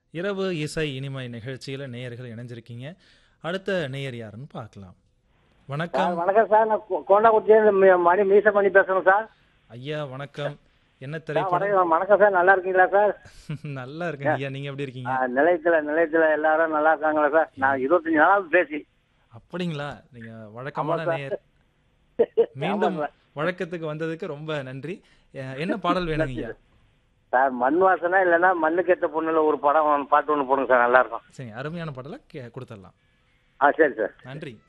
இரவு இசை இனிமை நிகழ்ச்சியில நேயர்கள் இணைஞ்சிருக்கீங்க அடுத்த நேயர் யாருன்னு பார்க்கலாம் வணக்கம் சார் வணக்கம் சார் நான் கொ- கோண்டாக்குடியிலேருந்து மி- மணி மீச பண்ணி பேசுறேன் சார் ஐயா வணக்கம் என்ன சார், திரைப்படம் வணக்கம் வணக்கம் சார் நல்லா இருக்கீங்களா சார் நல்லா இருக்கேன் ஐயா நீங்க எப்படி இருக்கீங்க ஆ, நிலையத்துல நிலையத்துல எல்லாரும் நல்லா இருக்காங்களா சார் நான் இருபத்தஞ்சு நாளாவது பேசி அப்படிங்களா நீங்க வழக்கமான ஆமா சார். நேயர் மீண்டும் ஆமா சார். வழக்கத்துக்கு வந்ததுக்கு ரொம்ப நன்றி அஹ், என்ன பாடல் வேணுங்க ஐயா சார் மண் வாசனை இல்லைன்னா மண்ணுக்கு ஏத்த பொண்ணுல ஒரு படம் ஒண்ணு- பாட்டு ஒன்று போடுங்க சார் நல்லா இருக்கும் சரி அருமையான பாடலை கே- கொடுத்துடலாம் ஆ சரி சார் நன்றி